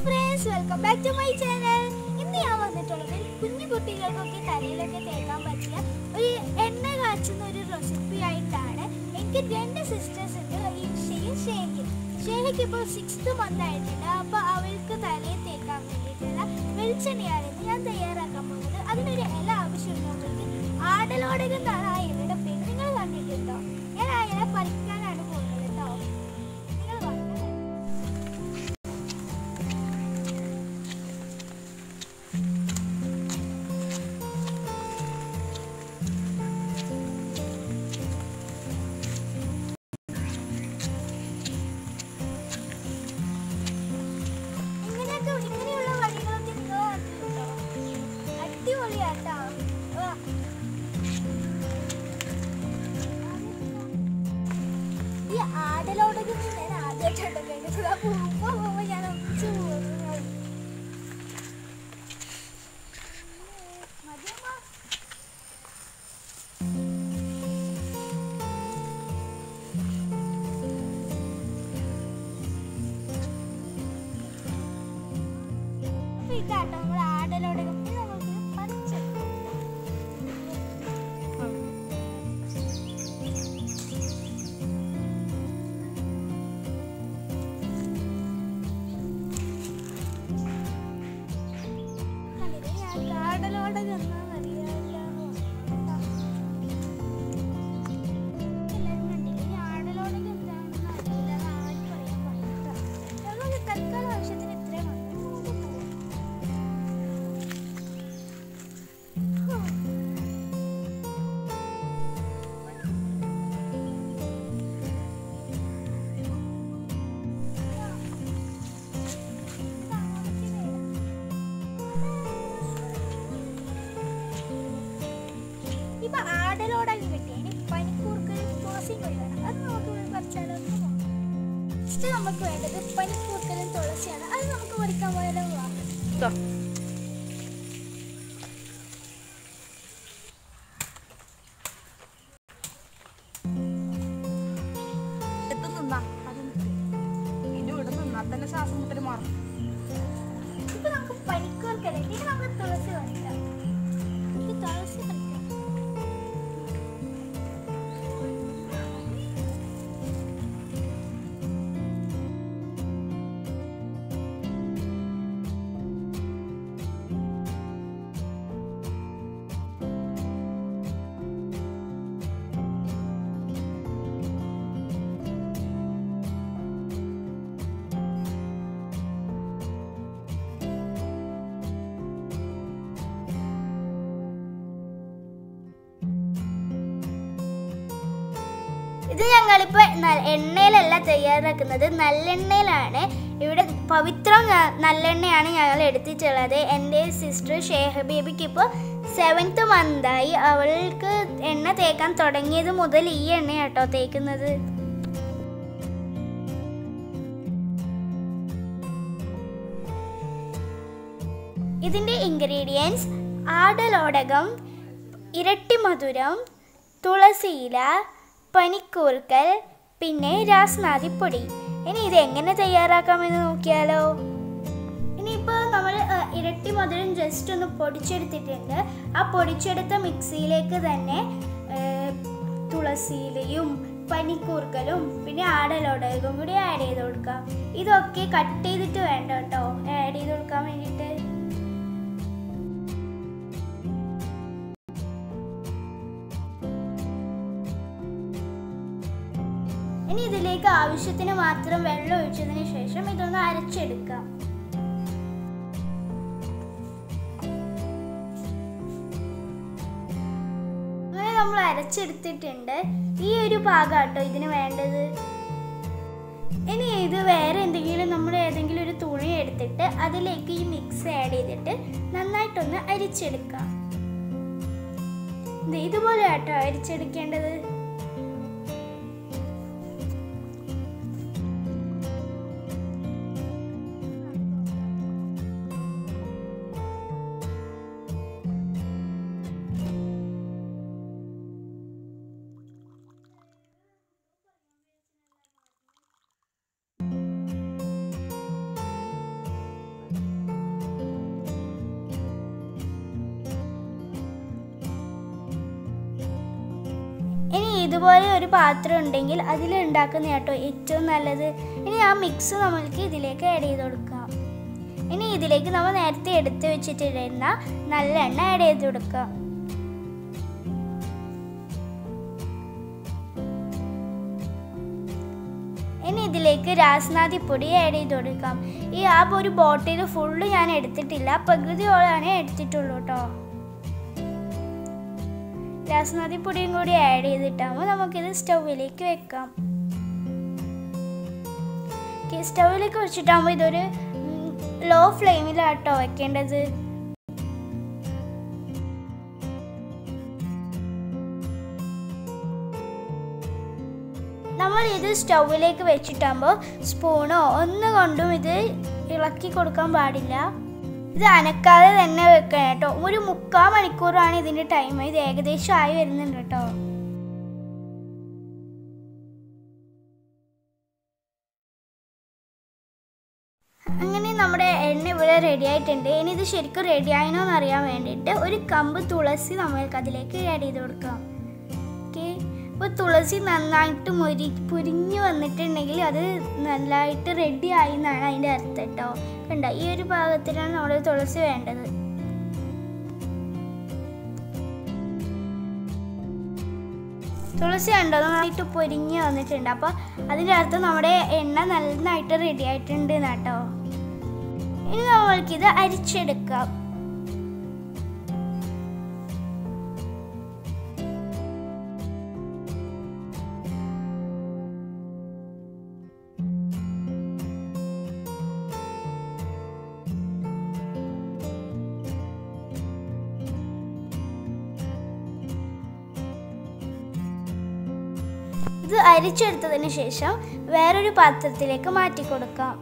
Friends welcome back to my channel ഇന്ന് ഞാൻ വന്നിട്ടുള്ളത് കുഞ്ഞു കുട്ടികൾക്കൊക്കെ തലയിലൊക്കെ തേക്കാൻ പറ്റിയ ഒരു എണ്ണ കാച്ചുന്ന ഒരു റെസിപ്പി ആയിട്ടാണ് എനിക്ക് രണ്ട് സിസ്റ്റേഴ്സ് ഉണ്ട് ഈഷയും ഷേഖയും ഷേഖയ്ക്ക് ഇപ്പോൾ സിക്സ്ത് മന്ത് ആയിട്ടുണ്ട് അപ്പോൾ അവൾക്ക് തലയിൽ തേക്കാൻ വേണ്ടിയിട്ടുള്ള വെളിച്ചെണ്ണയാണ് ഇന്ന് ഞാൻ തയ്യാറാക്കാൻ പോകുന്നത് അതിനൊരു ഇല ആവശ്യമുണ്ട് ആടലോടകം എന്നാണ് ആ ഇലയുടെ പേര് നിങ്ങൾ കണ്ടിട്ടുണ്ടോ ഞാൻ ആ ഇല പറിക്കാനാണ് പോകുന്നത് കേട്ടോ നിങ്ങൾ വന്നത് ഇങ്ങനെയൊക്കെ ഇങ്ങനെയുള്ള വഴികളൊക്കെ നിങ്ങൾ കണ്ടിട്ടുണ്ടോ അടിപൊളിയാട്ടോ വാ. ഈ ആടലോടൊക്കെ ഞാൻ ആദ്യമായിട്ടോ കേട്ടത് ആ പോകുമ്പോ പോകുമ്പോ ഞാൻ ഒന്നിച്ചു പോകുന്നു മതിയമ്മ അപ്പൊ ഇതാട്ടോ നമ്മൾ ആടലോടകം ഇത് നമുക്ക് പറിച്ചെടുക്കാം കണ്ടില്ലേ? ഞാൻ കാടലോടകം എന്നാന്നറിയാമല്ലോ. എല്ലാവരും കണ്ടില്ലേ? ഈ ആടലോടകം എന്താണെന്ന് അറിയില്ല. അത് ആരും പറയാൻ പാടില്ല. നമുക്ക് തൽക്കാലം ആവശ്യത്തിന് ഇത്രയും മതി. നമുക്ക് പോവാം. ഹും. ഇപ്പൊ ആടലോടൊക്കെ കിട്ടി ഇനി പനിക്കൂർക്ക് തുളസിയും കൂടി വേണം അത് നമുക്ക് പോയി പറിച്ചാലോ നെക്സ്റ്റ് നമുക്ക് വേണ്ടത് പനിക്കൂർക്കലും തുളസിയാണ് അത് നമുക്ക് പറിക്കാൻ പോയാലോ വാ. എടുത്ത് നിന്നാ അത് ഇതിന്റെ ഇവിടെ നിന്നാ തന്നെ ശ്വാസം മുട്ടല് മാറും ഇപ്പൊ നമുക്ക് പനിക്കൂർക്കലുണ്ട് ഇനി നമുക്ക് തുളസി പറിക്കാം ഈ തുളസി പറിക്കാം ഇത് ഞങ്ങളിപ്പോൾ എണ്ണയിലല്ല തയ്യാറാക്കുന്നത് നല്ലെണ്ണയിലാണ് ഇവിടെ പവിത്ര ന- നല്ലെണ്ണയാണ് ഞങ്ങൾ എടുത്തിട്ടുള്ളത് എൻ്റെ സിസ്റ്റർ ഷേഹ ബേബിക്ക് ഇപ്പോൾ സെവൻത്ത് മന്തായി അവൾക്ക് എണ്ണ തേക്കാൻ തുടങ്ങിയത് മുതൽ ഈ എണ്ണയാട്ടോ തേക്കുന്നത് ഇതിൻ്റെ ഇൻഗ്രീഡിയൻസ് ആടലോടകം ഇരട്ടി മധുരം തുളസിയില പനിക്കൂർക്കൽ പിന്നെ രാസ്നാദിപ്പൊടി ഇനി ഇത് എങ്ങനെ തയ്യാറാക്കാമെന്ന് നോക്കിയാലോ ഇനിയിപ്പോൾ നമ്മൾ ഇരട്ടി മധുരം ജസ്റ്റ് ഒന്ന് പൊടിച്ചെടുത്തിട്ടുണ്ട് ആ പൊടിച്ചെടുത്ത മിക്സിയിലേക്ക് തന്നെ ആ, തുളസിയിലയും പനിക്കൂർക്കലും പിന്നെ ആടലോടകവും കൂടി ആഡ് ചെയ്ത് കൊടുക്കാം ഇതൊക്കെ കട്ട് ചെയ്തിട്ട് വേണ്ട കേട്ടോ ആഡ് ചെയ്ത് കൊടുക്കാൻ വേണ്ടിയിട്ട് ഇനി ഇതിലേക്ക് ആവശ്യത്തിന് മാത്രം വെള്ളം ഒഴിച്ചതിന് ശേഷം ഇതൊന്ന് അരച്ചെടുക്കാം അങ്ങനെ നമ്മൾ അരച്ചെടുത്തിട്ടുണ്ട് ഈ ഒരു ഭാഗം കേട്ടോ ഇതിന് വേണ്ടത് ഇനി ഇത് വേറെ എന്തെങ്കിലും നമ്മൾ ഏതെങ്കിലും ഒരു തുണി എടുത്തിട്ട് അതിലേക്ക് ഈ മിക്സ് ആഡ് ചെയ്തിട്ട് നന്നായിട്ടൊന്ന് അരിച്ചെടുക്കാം ദേ ഇതുപോലെ കേട്ടോ അരിച്ചെടുക്കേണ്ടത് ഇനി ഇതുപോലെ ഒരു പാത്രം ഉണ്ടെങ്കിൽ അതിൽ ഉണ്ടാക്കുന്ന കേട്ടോ ഏറ്റവും നല്ലത് ഇനി ആ മിക്സ് നമ്മൾക്ക് ഇതിലേക്ക് ആഡ് ചെയ്ത് കൊടുക്കാം ഇനി ഇതിലേക്ക് നമ്മൾ നേരത്തെ എടുത്ത് വെച്ചിട്ടിരുന്ന നല്ലെണ്ണ ആഡ് ചെയ്ത് കൊടുക്കാം ഇനി ഇതിലേക്ക് രാസ്നാദി പൊടി ആഡ് ചെയ്ത് കൊടുക്കാം ഈ ആ ഒരു ബോട്ടിൽ ഫുള്ള് ഞാൻ എടുത്തിട്ടില്ല പകുതിയോളാണ് എടുത്തിട്ടുള്ളൂ കേട്ടോ രാസ്നാദി പൊടിയും കൂടി ആഡ് ചെയ്തിട്ടാകുമ്പോൾ നമുക്കിത് സ്റ്റൗവിലേക്ക് വെക്കാം സ്റ്റൗവിലേക്ക് വെച്ചിട്ടാകുമ്പോൾ ഇതൊരു ലോ ഫ്ലെയിമിലാട്ടോ വെക്കേണ്ടത് നമ്മൾ ഇത് സ്റ്റൗവിലേക്ക് വെച്ചിട്ടാകുമ്പോൾ സ്പൂണോ ഒന്നുകൊണ്ടും ഇത് ഇളക്കി കൊടുക്കാൻ പാടില്ല ഇത് അനക്കാതെ തന്നെ വെക്കണം കേട്ടോ ഒരു മുക്കാൽ മണിക്കൂറാണ് ഇതിൻ്റെ ടൈം ഇത് ഏകദേശം ആയി വരുന്നുണ്ട് കേട്ടോ അങ്ങനെ നമ്മുടെ എണ്ണ ഇവിടെ റെഡി ആയിട്ടുണ്ട് ഇനി ഇത് ശരിക്കും റെഡി ആയിനോ എന്ന് അറിയാൻ വേണ്ടിയിട്ട് ഒരു കമ്പ് തുളസി നമ്മൾക്ക് അതിലേക്ക് ആഡ് ചെയ്ത് കൊടുക്കാം ഓക്കെ അപ്പോൾ തുളസി നന്നായിട്ട് മുരി പുരിഞ്ഞ് വന്നിട്ടുണ്ടെങ്കിൽ അത് നല്ലതായിട്ട് റെഡി ആയി എന്നാണ് അതിൻ്റെ അർത്ഥം കേട്ടോ കണ്ട ഈ ഒരു ഭാഗത്തിനാണ് നമ്മുടെ തുളസി വേണ്ടത് തുളസി കണ്ടോ നന്നായിട്ട് പൊരിഞ്ഞ് വന്നിട്ടുണ്ട് അപ്പോൾ അതിൻ്റെ അർത്ഥം നമ്മുടെ എണ്ണ നന്നായിട്ട് റെഡി ആയിട്ടുണ്ട് കേട്ടോ ഇനി നമ്മൾക്കിത് അരിച്ചെടുക്കാം ഇത് അരിച്ചെടുത്തതിന് ശേഷം വേറൊരു പാത്രത്തിലേക്ക് മാറ്റി കൊടുക്കാം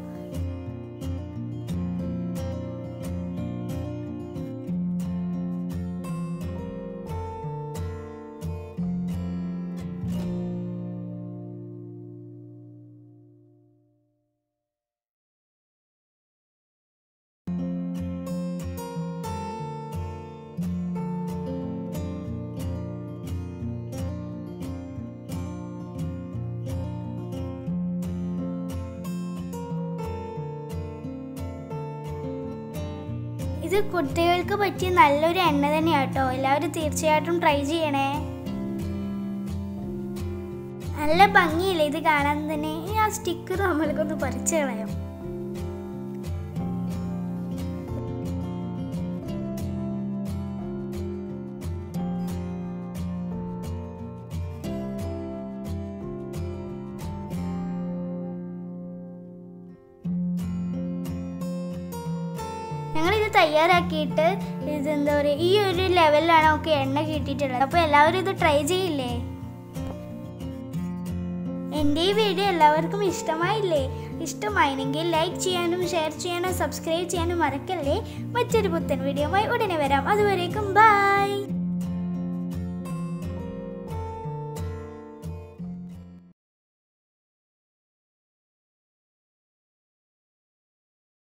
ഇത് കുട്ടികൾക്ക് പറ്റിയ നല്ലൊരു എണ്ണ തന്നെയാണ് കേട്ടോ എല്ലാവരും തീർച്ചയായിട്ടും ട്രൈ ചെയ്യണേ നല്ല ഭംഗിയില്ലേ ഇത് കാണാൻ തന്നെ ഈ ആ സ്റ്റിക്കർ നമ്മൾക്കൊന്ന് പറിച്ചു കളയാം ഞങ്ങളിത് തയ്യാറാക്കിയിട്ട് ഇത് എന്താ പറയുക ഈ ഒരു ലെവലിലാണ് നമുക്ക് എണ്ണ കിട്ടിയിട്ടുള്ളത് അപ്പോൾ എല്ലാവരും ഇത് ട്രൈ ചെയ്യില്ലേ എൻ്റെ ഈ വീഡിയോ എല്ലാവർക്കും ഇഷ്ടമായില്ലേ ഇഷ്ടമായില്ലെങ്കിൽ ലൈക്ക് ചെയ്യാനും ഷെയർ ചെയ്യാനും സബ്സ്ക്രൈബ് ചെയ്യാനും മറക്കല്ലേ മറ്റൊരു പുത്തൻ വീഡിയോയുമായി ഉടനെ വരാം അതുവരേക്കും ബൈ